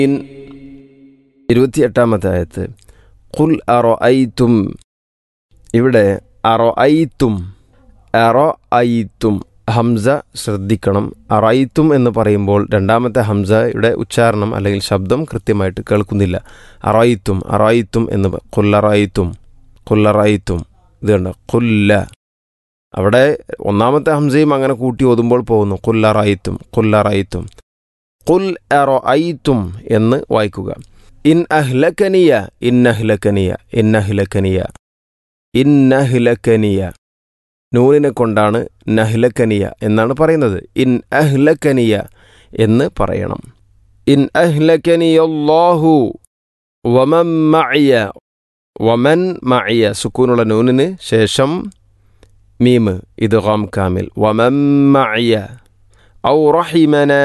in ഇരുപത്തിയെട്ടാമത്തെ ആയത്ത് ഖുൽ അറോ ഐത്തും ഇവിടെ അറോ ഐത്തും അറോ ഐത്തും ഹംസ ശ്രദ്ധിക്കണം അറൈത്തും എന്ന് പറയുമ്പോൾ രണ്ടാമത്തെ ഹംസയുടെ ഉച്ചാരണം അല്ലെങ്കിൽ ശബ്ദം കൃത്യമായിട്ട് കേൾക്കുന്നില്ല അറൈത്തും അറൈത്തും എന്ന് പ- കൊല്ലറൈത്തും കൊല്ലറൈത്തും ഇത് കണ്ട കൊല്ല അവിടെ ഒന്നാമത്തെ ഹംസയും അങ്ങനെ കൂട്ടി ഓതുമ്പോൾ പോകുന്നു കൊല്ലറൈത്തും കൊല്ലറൈത്തും കുൽ അറൈത്തും എന്ന് വായിക്കുക ഇൻ അഹ്ലക്കനിയ ഇന്നഹ്ലക്കനിയ ഇന്നഹ്ലക്കനിയ ഇന്നഹ്ലക്കനിയ നൂനിനെ കൊണ്ടാണ് നഹ്ലക്കനിയ എന്നാണ് പറയുന്നത് ഇൻ അഹ്ലക്കനിയ എന്ന് പറയണം ഇൻ അഹ്ലക്കനിയല്ലാഹു വമൻ മഅയ വമൻ മഅയ സുക്കൂനുള്ള നൂനിന് ശേഷം മീമ് ഇത് ഗാം കാമിൽ വമൻ മഅയ ഔ റഹിമന